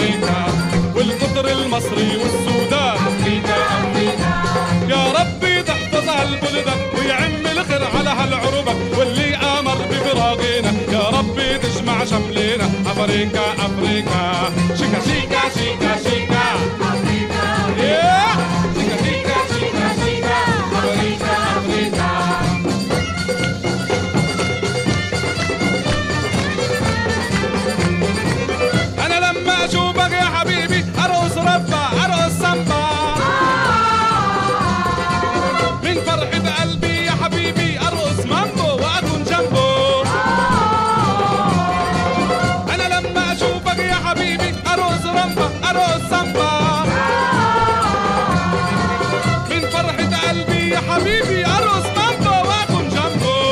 أمريكا والقطر المصري والسودان أمريكا أمريكا يا ربي تحفظ هالبلدان ويعم الخير على هالعروبة واللي آمر بفراقنا يا ربي تجمع شملنا أفريكا أفريكا شيكا شيكا شيكا شيكا Yeah! شيكا شيكا شيكا شيكا أفريكا أفريكا انا لما اشوفك يا حبيبي ارقص ربا ارقص سامبا من فرحة قلبي يا حبيبي ارقص مامبو واكون جنبه انا لما اشوفك يا حبيبي ارقص رمبا ارقص سامبا من فرحة قلبي يا حبيبي ارقص مامبو واكون جنبه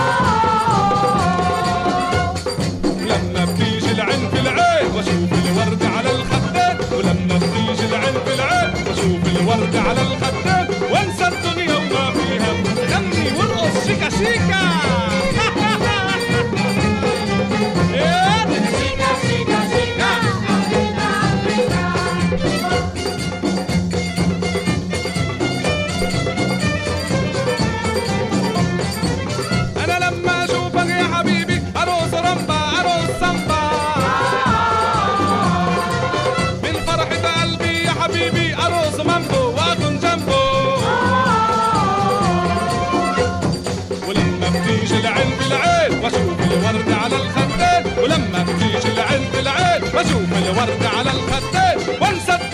ولما بتيجي العين في العين واشوف الورد على الخدين ولما بتيجي العين في العين واشوف الورد على الخدين وانسى الدنيا وما فيها غني وارقص شيكا شيكا إيه؟ انا لما اشوفك يا حبيبي ارقص رمبا ارقص سامبا من فرحة قلبي يا حبيبي ارقص مامبو واكون جنبه ولما بتيجي العين بالعين واشوف الورد على الخدين ولما بتيجي العين بالعين واشوف الورد على الخدين وانسى